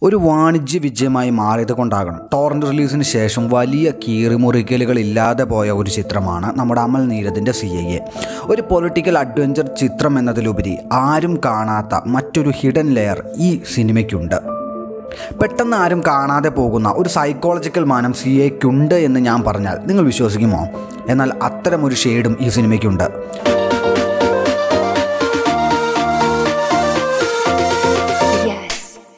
ഒരു വാണിജ്യ വിജയമായി മാറിയത് കൊണ്ടാകണം ടോറന്റ് റിലീസിന് ശേഷം വലിയ കീറിമുറിക്കലുകൾ ഇല്ലാതെ പോയ ഒരു ചിത്രമാണ് നമ്മുടെ അമൽ നീരദിൻ്റെ സി ഐ എ ഒരു പൊളിറ്റിക്കൽ അഡ്വഞ്ചർ ചിത്രം എന്നതിലുപരി ആരും കാണാത്ത മറ്റൊരു ഹിഡൻ ലെയർ ഈ സിനിമയ്ക്കുണ്ട് പെട്ടെന്ന് ആരും കാണാതെ പോകുന്ന ഒരു സൈക്കോളജിക്കൽ മാനം സി എക്കുണ്ട് എന്ന് ഞാൻ പറഞ്ഞാൽ നിങ്ങൾ വിശ്വസിക്കുമോ എന്നാൽ അത്തരമൊരു ഷെയ്ഡും ഈ സിനിമയ്ക്കുണ്ട് Yes.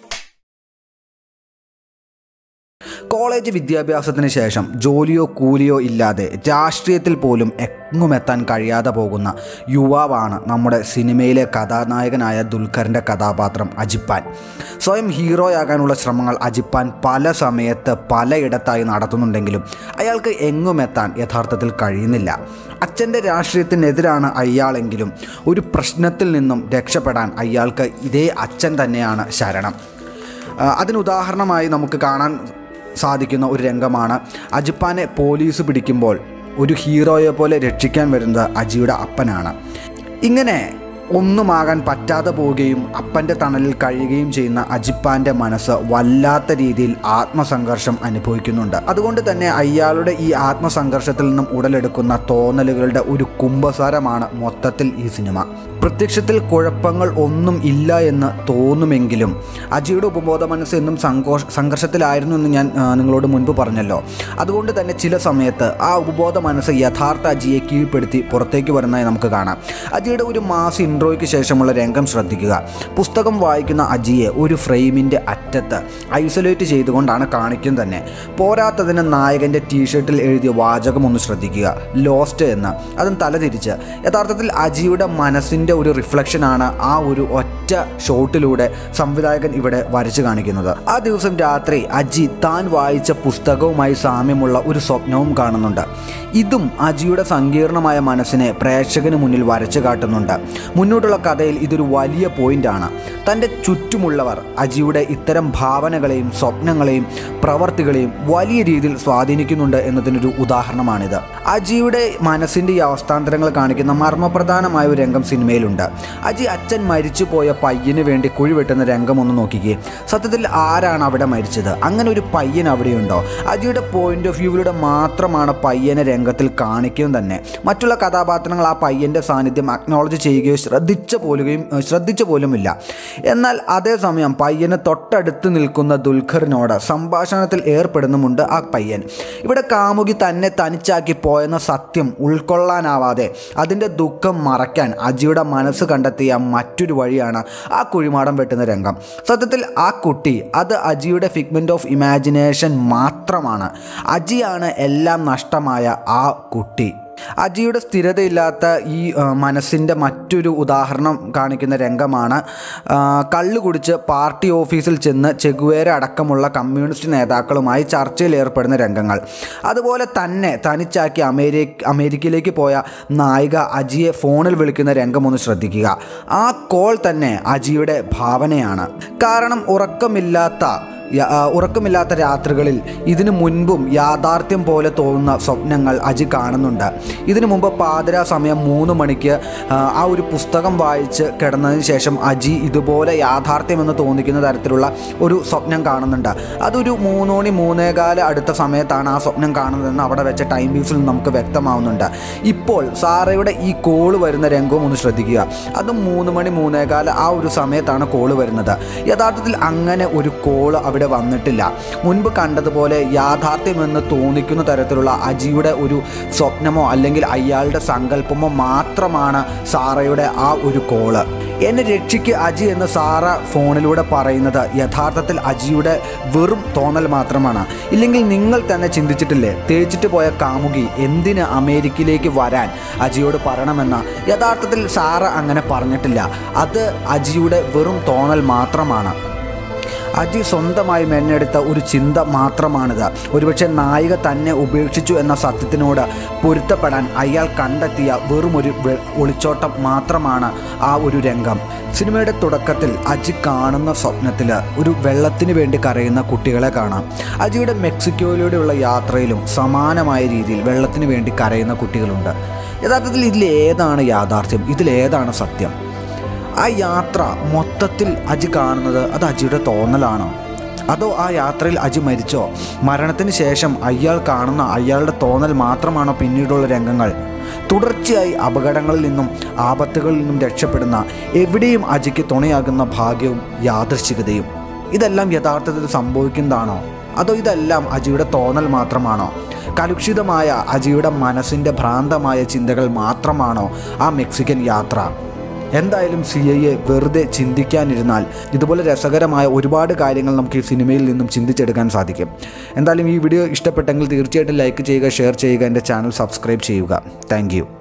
കോളേജ് വിദ്യാഭ്യാസത്തിന് ശേഷം ജോലിയോ കൂലിയോ ഇല്ലാതെ രാഷ്ട്രീയത്തിൽ പോലും എങ്ങുമെത്താൻ കഴിയാതെ പോകുന്ന യുവാവാണ് നമ്മുടെ സിനിമയിലെ കഥാനായകനായ ദുൽഖറിൻ്റെ കഥാപാത്രം അജിപ്പാൻ സ്വയം ഹീറോയാകാനുള്ള ശ്രമങ്ങൾ അജിപ്പാൻ പല സമയത്ത് പലയിടത്തായി നടത്തുന്നുണ്ടെങ്കിലും അയാൾക്ക് എങ്ങുമെത്താൻ യഥാർത്ഥത്തിൽ കഴിയുന്നില്ല അച്ഛൻ്റെ രാഷ്ട്രീയത്തിനെതിരാണ് അയാളെങ്കിലും ഒരു പ്രശ്നത്തിൽ നിന്നും രക്ഷപ്പെടാൻ അയാൾക്ക് ഇതേ അച്ഛൻ തന്നെയാണ് ശരണം ആ, അതിനുദാഹരണമായി നമുക്ക് കാണാൻ സാധിക്കുന്ന ഒരു രംഗമാണ് അജിപ്പാനെ പോലീസ് പിടിക്കുമ്പോൾ ഒരു ഹീറോയെ പോലെ രക്ഷിക്കാൻ വരുന്നത് അജിയുടെ അപ്പനാണ് ഇങ്ങനെ ഒന്നുമാകാൻ പറ്റാതെ പോവുകയും അപ്പൻ്റെ തണലിൽ കഴിയുകയും ചെയ്യുന്ന അജിപ്പാൻ്റെ മനസ്സ് വല്ലാത്ത രീതിയിൽ ആത്മസംഘർഷം അനുഭവിക്കുന്നുണ്ട് അതുകൊണ്ട് തന്നെ അയാളുടെ ഈ ആത്മസംഘർഷത്തിൽ നിന്നും ഉടലെടുക്കുന്ന തോന്നലുകളുടെ ഒരു കുംഭസാരമാണ് മൊത്തത്തിൽ ഈ സിനിമ പ്രത്യക്ഷത്തിൽ കുഴപ്പങ്ങൾ ഒന്നും ഇല്ല എന്ന് തോന്നുമെങ്കിലും അജിയുടെ ഉപബോധ മനസ്സ് എന്നും സങ്കോഷ സംഘർഷത്തിലായിരുന്നു എന്ന് ഞാൻ ആ, നിങ്ങളോട് മുൻപ് പറഞ്ഞല്ലോ അതുകൊണ്ട് തന്നെ ചില സമയത്ത് ആ ഉപബോധ മനസ്സ് യഥാർത്ഥ അജിയെ കീഴ്പ്പെടുത്തി പുറത്തേക്ക് വരുന്നതായി നമുക്ക് കാണാം അജിയുടെ ഒരു മാസ് ഇൻട്രോയ്ക്ക് ശേഷമുള്ള രംഗം ശ്രദ്ധിക്കുക പുസ്തകം വായിക്കുന്ന അജിയെ ഒരു ഫ്രെയിമിൻ്റെ അറ്റത്ത് ഐസൊലേറ്റ് ചെയ്തുകൊണ്ടാണ് കാണിക്കുന്നത് തന്നെ പോരാത്തതിന് നായകൻ്റെ ടീഷർട്ടിൽ എഴുതിയ വാചകം ഒന്ന് ശ്രദ്ധിക്കുക ലോസ്റ്റ് എന്ന് അതും തലതിരിച്ച് യഥാർത്ഥത്തിൽ അജിയുടെ മനസ്സിൻ്റെ ഒരു റിഫ്ലക്ഷനാണ് ആ ഒരു ഒറ്റ ഷോട്ടിലൂടെ സംവിധായകൻ ഇവിടെ വരച്ചു കാണിക്കുന്നത് ആ ദിവസം രാത്രി അജി താൻ വായിച്ച പുസ്തകവുമായി സാമ്യമുള്ള ഒരു സ്വപ്നവും കാണുന്നുണ്ട് ഇതും അജിയുടെ സങ്കീർണമായ മനസ്സിനെ പ്രേക്ഷകന് മുന്നിൽ വരച്ചു കാട്ടുന്നുണ്ട് മുന്നോട്ടുള്ള കഥയിൽ ഇതൊരു വലിയ പോയിന്റാണ് തൻ്റെ ചുറ്റുമുള്ളവർ അജിയുടെ ഇത്തരം ഭാവനകളെയും സ്വപ്നങ്ങളെയും പ്രവർത്തികളെയും വലിയ രീതിയിൽ സ്വാധീനിക്കുന്നുണ്ട് എന്നതിനൊരു ഉദാഹരണമാണിത് അജിയുടെ മനസ്സിൻ്റെ ഈ അവസ്ഥാന്തരങ്ങൾ കാണിക്കുന്ന മർമ്മപ്രധാനമായ ഒരു രംഗം സിനിമയിലുണ്ട് അജി അച്ഛൻ മരിച്ചുപോയ പയ്യന് വേണ്ടി കുഴി വെട്ടുന്ന രംഗം ഒന്ന് നോക്കിക്കേ സത്യത്തിൽ ആരാണ് അവിടെ മരിച്ചത് അങ്ങനെ ഒരു പയ്യൻ അവിടെയുണ്ടോ അജിയുടെ പോയിന്റ് ഓഫ് വ്യൂവിലൂടെ മാത്രമാണ് പയ്യനെ രംഗത്തിൽ കാണിക്കുകയും തന്നെ മറ്റുള്ള കഥാപാത്രങ്ങൾ ആ പയ്യൻ്റെ സാന്നിധ്യം അക്നോളജ് ചെയ്യുകയോ ശ്രദ്ധിച്ച പോലുകയും ശ്രദ്ധിച്ച പോലുമില്ല എന്നാൽ അതേസമയം പയ്യന് തൊട്ടടുത്ത് നിൽക്കുന്ന ദുൽഖറിനോട് സംഭാഷണത്തിൽ ഏർപ്പെടുന്നുമുണ്ട് ആ പയ്യൻ ഇവിടെ കാമുകി തന്നെ തനിച്ചാക്കി പോയെന്ന സത്യം ഉൾക്കൊള്ളാനാവാതെ അതിൻ്റെ ദുഃഖം മറയ്ക്കാൻ അജിയുടെ മനസ്സ് കണ്ടെത്തിയ മറ്റൊരു വഴിയാണ് ആ കുഴിമാടം വെട്ടുന്ന രംഗം സത്യത്തിൽ ആ കുട്ടി അത് അജിയുടെ ഫിഗ്മെൻ്റ് ഓഫ് ഇമാജിനേഷൻ മാത്രമാണ് അജിയാണ് എല്ലാം നഷ്ടമായ ആ കുട്ടി അജിയുടെ സ്ഥിരതയില്ലാത്ത ഈ ആ, മനസ്സിൻ്റെ മറ്റൊരു ഉദാഹരണം കാണിക്കുന്ന രംഗമാണ് ആ, കള്ള് കുടിച്ച് പാർട്ടി ഓഫീസിൽ ചെന്ന് ചെഗുവേര അടക്കമുള്ള കമ്മ്യൂണിസ്റ്റ് നേതാക്കളുമായി ചർച്ചയിൽ ഏർപ്പെടുന്ന രംഗങ്ങൾ അതുപോലെ തന്നെ തനിച്ചാക്കി അമേരിക്ക അമേരിക്കയിലേക്ക് പോയ നായിക അജിയെ ഫോണിൽ വിളിക്കുന്ന രംഗം ഒന്ന് ശ്രദ്ധിക്കുക ആ കോൾ തന്നെ അജിയുടെ ഭാവനയാണ് കാരണം ഉറക്കമില്ലാത്ത യ- ആ, ഉറക്കമില്ലാത്ത രാത്രികളിൽ ഇതിനു മുൻപും യാഥാർത്ഥ്യം പോലെ തോന്നുന്ന സ്വപ്നങ്ങൾ അജി കാണുന്നുണ്ട് ഇതിനു മുമ്പ് പാതിരാ സമയം മൂന്ന് മണിക്ക് ആ, ആ ഒരു പുസ്തകം വായിച്ച് കിടന്നതിന് ശേഷം അജി ഇതുപോലെ യാഥാർത്ഥ്യമെന്ന് തോന്നിക്കുന്ന തരത്തിലുള്ള ഒരു സ്വപ്നം കാണുന്നുണ്ട് അതൊരു മൂന്ന് മണി മൂന്നേകാല് അടുത്ത സമയത്താണ് ആ സ്വപ്നം കാണുന്നതെന്ന് അവിടെ വെച്ച ടൈം പീസിൽ നമുക്ക് വ്യക്തമാവുന്നുണ്ട് ഇപ്പോൾ സാറയുടെ ഈ കോള് വരുന്ന രംഗവും ഒന്ന് ശ്രദ്ധിക്കുക അതും മൂന്ന് മണി മൂന്നേകാല് ആ ഒരു സമയത്താണ് കോള് വരുന്നത് യഥാർത്ഥത്തിൽ അങ്ങനെ ഒരു കോള് അവിടെ വന്നിട്ടില്ല മുൻപ് കണ്ടതുപോലെ യാഥാർത്ഥ്യമെന്ന് തോന്നിക്കുന്ന തരത്തിലുള്ള അജിയുടെ ഒരു സ്വപ്നമോ അല്ലെങ്കിൽ അയാളുടെ സങ്കല്പമോ മാത്രമാണ് സാറയുടെ ആ ഒരു കോള് എന്നെ രക്ഷിക്ക് അജി എന്ന് സാറ ഫോണിലൂടെ പറയുന്നത് യഥാർത്ഥത്തിൽ അജിയുടെ വെറും തോന്നൽ മാത്രമാണ് ഇല്ലെങ്കിൽ നിങ്ങൾ തന്നെ ചിന്തിച്ചിട്ടില്ലേ തേച്ചിട്ട് പോയ കാമുകി എന്തിന് അമേരിക്കയിലേക്ക് വരാൻ അജിയോട് പറയണമെന്ന് യഥാർത്ഥത്തിൽ സാറ അങ്ങനെ പറഞ്ഞിട്ടില്ല അത് അജിയുടെ വെറും തോന്നൽ മാത്രമാണ് അജി സ്വന്തമായി മെന്നെടുത്ത ഒരു ചിന്ത മാത്രമാണിത് ഒരുപക്ഷെ നായിക തന്നെ ഉപേക്ഷിച്ചു എന്ന സത്യത്തിനോട് പൊരുത്തപ്പെടാൻ അയാൾ കണ്ടെത്തിയ വെറും ഒരു വെ- ഒളിച്ചോട്ടം മാത്രമാണ് ആ ഒരു രംഗം സിനിമയുടെ തുടക്കത്തിൽ അജി കാണുന്ന സ്വപ്നത്തിൽ ഒരു വെള്ളത്തിന് വേണ്ടി കരയുന്ന കുട്ടികളെ കാണാം അജിയുടെ മെക്സിക്കോയിലൂടെയുള്ള യാത്രയിലും സമാനമായ രീതിയിൽ വെള്ളത്തിന് വേണ്ടി കരയുന്ന കുട്ടികളുണ്ട് യഥാർത്ഥത്തിൽ ഇതിലേതാണ് യാഥാർത്ഥ്യം ഇതിലേതാണ് സത്യം ആ യാത്ര മൊത്തത്തിൽ അജി കാണുന്നത് അത് അജിയുടെ തോന്നലാണോ അതോ ആ യാത്രയിൽ അജി മരിച്ചോ മരണത്തിന് ശേഷം അയാൾ കാണുന്ന അയാളുടെ തോന്നൽ മാത്രമാണോ പിന്നീടുള്ള രംഗങ്ങൾ തുടർച്ചയായി അപകടങ്ങളിൽ നിന്നും ആപത്തുകളിൽ നിന്നും രക്ഷപ്പെടുന്ന എവിടെയും അജിക്ക് തുണയാകുന്ന ഭാഗ്യവും യാദൃശ്ചികതയും ഇതെല്ലാം യഥാർത്ഥത്തിൽ സംഭവിക്കുന്നതാണോ അതോ ഇതെല്ലാം അജിയുടെ തോന്നൽ മാത്രമാണോ കലുഷിതമായ അജിയുടെ മനസ്സിൻ്റെ ഭ്രാന്തമായ ചിന്തകൾ മാത്രമാണോ ആ മെക്സിക്കൻ യാത്ര എന്തായാലും സി ഐയെ വെറുതെ ചിന്തിക്കാനിരുന്നാൽ ഇതുപോലെ രസകരമായ ഒരുപാട് കാര്യങ്ങൾ നമുക്ക് ഈ സിനിമയിൽ നിന്നും ചിന്തിച്ചെടുക്കാൻ സാധിക്കും എന്തായാലും ഈ വീഡിയോ ഇഷ്ടപ്പെട്ടെങ്കിൽ തീർച്ചയായിട്ടും ലൈക്ക് ചെയ്യുക ഷെയർ ചെയ്യുക എൻ്റെ ചാനൽ സബ്സ്ക്രൈബ് ചെയ്യുക താങ്ക്